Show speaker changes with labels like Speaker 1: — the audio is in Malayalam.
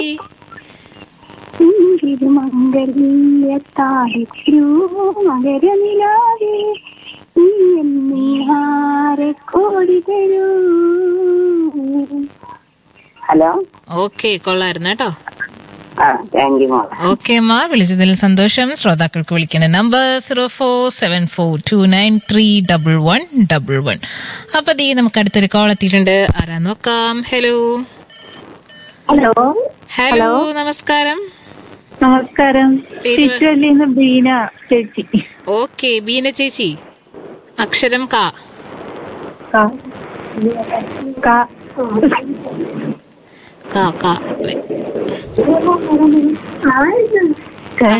Speaker 1: മംഗല്യത്താളിക്കൂ മകരനിലാവേ നീ എന്നീഹാരെ കോടി തരൂ ഹലോ
Speaker 2: ഓക്കെ കൊള്ളായിരുന്നു കേട്ടോ
Speaker 1: ആ താങ്ക് യു മോളെ
Speaker 2: ഓക്കെ മാ വിളിച്ചതിൽ സന്തോഷം ശ്രോതാക്കൾക്ക് വിളിക്കണ number zero four seven four two nine three double one double one അപ്പൊ ദീ നമുക്ക് അടുത്തൊരു കോൾ എത്തിയിട്ടുണ്ട് ആരാ നോക്കാം ഹലോ
Speaker 1: ഹലോ
Speaker 2: ഹലോ നമസ്കാരം
Speaker 1: നമസ്കാരം
Speaker 2: പേര്?
Speaker 1: തിരുവല്ലിന്ന് ബീന ചേച്ചി
Speaker 2: ഓക്കെ ബീന ചേച്ചി അക്ഷരം കാ
Speaker 1: കാ കാ
Speaker 2: കാ കാ